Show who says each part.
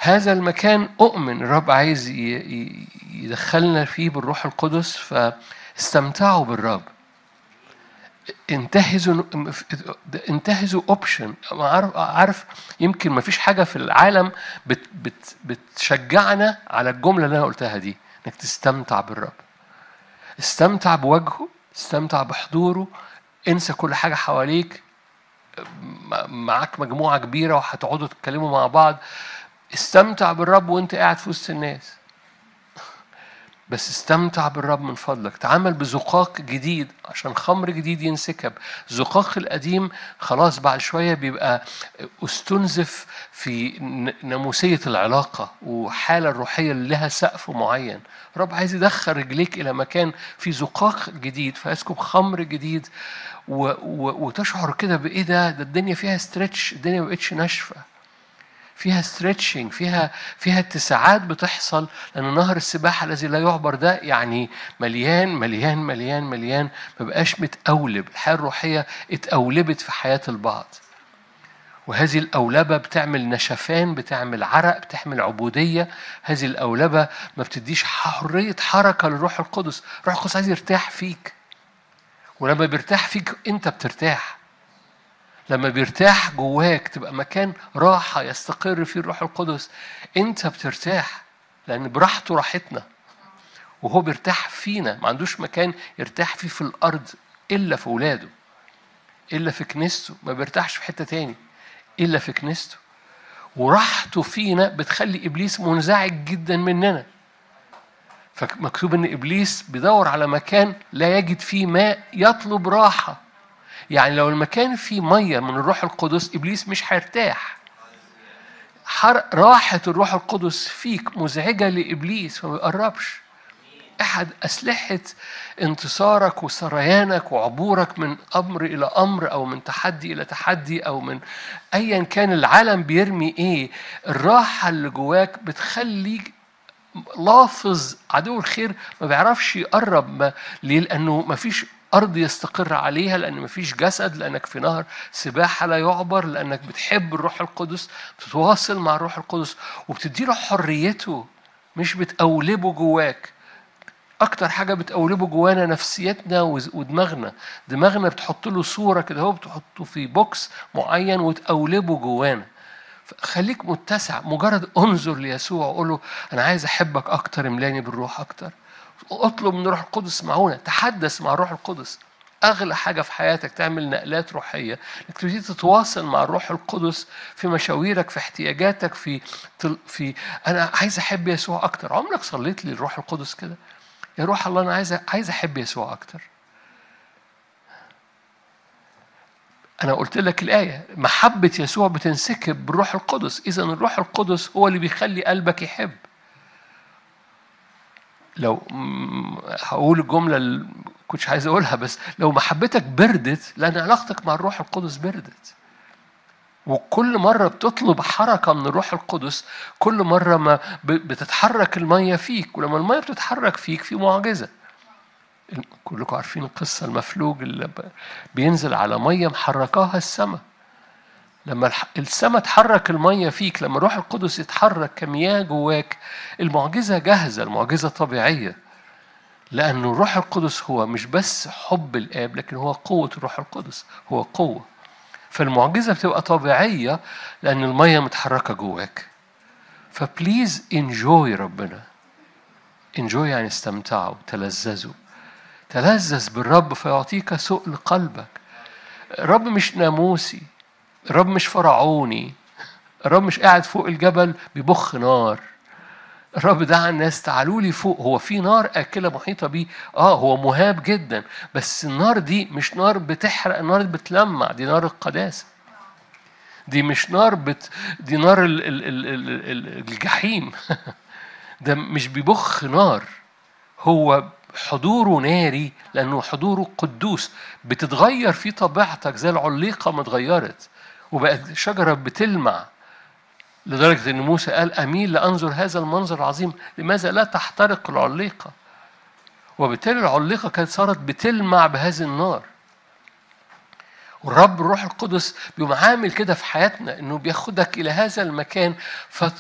Speaker 1: هذا المكان أؤمن الرب عايز ي- ي- يدخلنا فيه بالروح القدس فاستمتعوا بالرب انتهزوا انتهزوا اوبشن عارف عارف يمكن ما فيش حاجه في العالم بت بت بتشجعنا على الجمله اللي انا قلتها دي انك تستمتع بالرب استمتع بوجهه استمتع بحضوره انسى كل حاجه حواليك م- معاك مجموعه كبيره وهتقعدوا تتكلموا مع بعض استمتع بالرب وانت قاعد في وسط الناس بس استمتع بالرب من فضلك تعامل بزقاق جديد عشان خمر جديد ينسكب الزقاق القديم خلاص بعد شوية بيبقى استنزف في ن- ناموسية العلاقة وحالة الروحية اللي لها سقف معين الرب عايز يدخل رجليك إلى مكان في زقاق جديد فيسكب خمر جديد و... و... وتشعر كده بإيه ده ده الدنيا فيها ستريتش الدنيا ما بقتش ناشفة فيها ستريتشنج فيها فيها اتساعات بتحصل لان نهر السباحه الذي لا يعبر ده يعني مليان مليان مليان مليان ما بقاش متقولب الحياه الروحيه اتقولبت في حياه البعض وهذه الأولبة بتعمل نشفان بتعمل عرق بتعمل عبودية هذه الأولبة ما بتديش حرية حركة للروح القدس الروح القدس عايز يرتاح فيك ولما بيرتاح فيك أنت بترتاح لما بيرتاح جواك تبقى مكان راحة يستقر فيه الروح القدس أنت بترتاح لأن براحته راحتنا وهو بيرتاح فينا ما عندوش مكان يرتاح فيه في الأرض إلا في ولاده إلا في كنيسته ما بيرتاحش في حتة تاني إلا في كنيسته وراحته فينا بتخلي إبليس منزعج جدا مننا فمكتوب إن إبليس بيدور على مكان لا يجد فيه ماء يطلب راحة يعني لو المكان فيه ميه من الروح القدس ابليس مش هيرتاح حر... راحة الروح القدس فيك مزعجة لإبليس فما بيقربش أحد أسلحة انتصارك وسريانك وعبورك من أمر إلى أمر أو من تحدي إلى تحدي أو من أيا كان العالم بيرمي إيه الراحة اللي جواك بتخليك لافظ عدو الخير ما بيعرفش يقرب ما ليه لأنه ما فيش أرض يستقر عليها لأن مفيش جسد لأنك في نهر سباحة لا يعبر لأنك بتحب الروح القدس بتتواصل مع الروح القدس وبتديله حريته مش بتقولبه جواك أكتر حاجة بتقولبه جوانا نفسيتنا ودماغنا دماغنا بتحط له صورة كده هو بتحطه في بوكس معين وتقولبه جوانا خليك متسع مجرد انظر ليسوع وقول له أنا عايز أحبك أكتر املاني بالروح أكتر اطلب من الروح القدس معونة تحدث مع الروح القدس أغلى حاجة في حياتك تعمل نقلات روحية إنك تبتدي تتواصل مع الروح القدس في مشاويرك في احتياجاتك في في أنا عايز أحب يسوع أكتر عمرك صليت للروح القدس كده يا روح الله أنا عايز عايز أحب يسوع أكتر أنا قلت لك الآية محبة يسوع بتنسكب بالروح القدس إذا الروح القدس هو اللي بيخلي قلبك يحب لو هقول الجملة اللي كنتش عايز أقولها بس لو محبتك بردت لأن علاقتك مع الروح القدس بردت وكل مرة بتطلب حركة من الروح القدس كل مرة ما بتتحرك المية فيك ولما المية بتتحرك فيك في معجزة كلكم عارفين القصة المفلوج اللي بينزل على مية محركاها السماء لما السماء تحرك المية فيك لما الروح القدس يتحرك كمياه جواك المعجزة جاهزة المعجزة طبيعية لأن الروح القدس هو مش بس حب الآب لكن هو قوة الروح القدس هو قوة فالمعجزة بتبقى طبيعية لأن المية متحركة جواك فبليز انجوي ربنا انجوي يعني استمتعوا تلذذوا تلذذ بالرب فيعطيك سؤل قلبك الرب مش ناموسي الرب مش فرعوني الرب مش قاعد فوق الجبل بيبخ نار الرب دعا الناس تعالوا لي فوق هو في نار آكلة محيطة بيه اه هو مهاب جدا بس النار دي مش نار بتحرق نار بتلمع دي نار القداسة دي مش نار بت دي نار ال... ال... ال... ال... الجحيم ده مش بيبخ نار هو حضوره ناري لأنه حضوره قدوس بتتغير في طبيعتك زي العليقة ما اتغيرت وبقت شجرة بتلمع لدرجة أن موسى قال أميل لأنظر هذا المنظر العظيم لماذا لا تحترق العليقة وبالتالي العليقة كانت صارت بتلمع بهذه النار والرب الروح القدس بيقوم عامل كده في حياتنا انه بياخدك الى هذا المكان